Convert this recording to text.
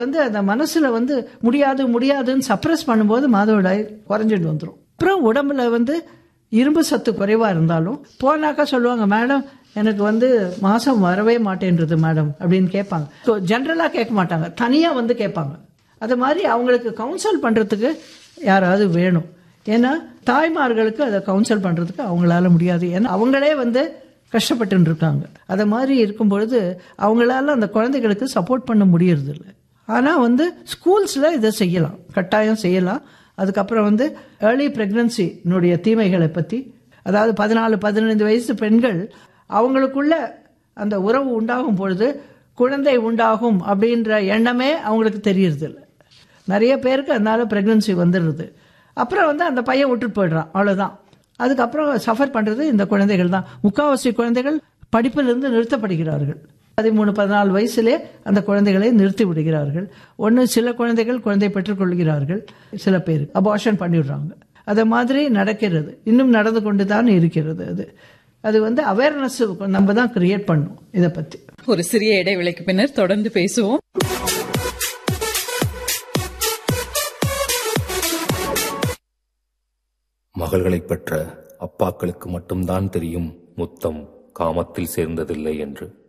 வந்து அந்த மனசுல வந்து முடியாது முடியாதுன்னு சப்ரஸ் பண்ணும்போது மாதவிடாய் குறைஞ்சிட்டு வந்துடும் அப்புறம் உடம்புல வந்து இரும்பு சத்து குறைவா இருந்தாலும் போனாக்கா சொல்லுவாங்க மேடம் எனக்கு வந்து மாசம் வரவே மாட்டேன்றது மேடம் அப்படின்னு கேட்பாங்க ஸோ ஜென்ரலா கேட்க மாட்டாங்க தனியா வந்து கேட்பாங்க அது மாதிரி அவங்களுக்கு கவுன்சில் பண்றதுக்கு யாராவது வேணும் ஏன்னா தாய்மார்களுக்கு அதை கவுன்சில் பண்றதுக்கு அவங்களால முடியாது ஏன்னா அவங்களே வந்து கஷ்டப்பட்டு இருக்காங்க அதை மாதிரி இருக்கும் பொழுது அவங்களால அந்த குழந்தைகளுக்கு சப்போர்ட் பண்ண முடியறது இல்லை ஆனால் வந்து ஸ்கூல்ஸில் இதை செய்யலாம் கட்டாயம் செய்யலாம் அதுக்கப்புறம் வந்து ஏர்லி ப்ரெக்னன்சினுடைய தீமைகளை பற்றி அதாவது பதினாலு பதினைந்து வயசு பெண்கள் அவங்களுக்குள்ள அந்த உறவு உண்டாகும் பொழுது குழந்தை உண்டாகும் அப்படின்ற எண்ணமே அவங்களுக்கு தெரியறதில்ல நிறைய பேருக்கு அதனால ப்ரெக்னன்சி வந்துடுது அப்புறம் வந்து அந்த பையன் விட்டுட்டு போயிடுறான் அவ்வளோதான் அதுக்கப்புறம் சஃபர் பண்ணுறது இந்த குழந்தைகள் தான் முக்காவாசி குழந்தைகள் படிப்பிலிருந்து நிறுத்தப்படுகிறார்கள் பதிமூணு பதினாலு வயசுலே அந்த குழந்தைகளை நிறுத்தி விடுகிறார்கள் ஒன்று சில குழந்தைகள் குழந்தை பெற்றுக்கொள்கிறார்கள் சில பேர் அபார்ஷன் பண்ணிடுறாங்க அது மாதிரி நடக்கிறது இன்னும் நடந்து கொண்டு தான் இருக்கிறது அது அது வந்து அவேர்னஸ் நம்ம தான் கிரியேட் பண்ணணும் இதை பற்றி ஒரு சிறிய இடைவேளைக்கு பின்னர் தொடர்ந்து பேசுவோம் மகள்களைப் பெற்ற அப்பாக்களுக்கு மட்டும்தான் தெரியும் முத்தம் காமத்தில் சேர்ந்ததில்லை என்று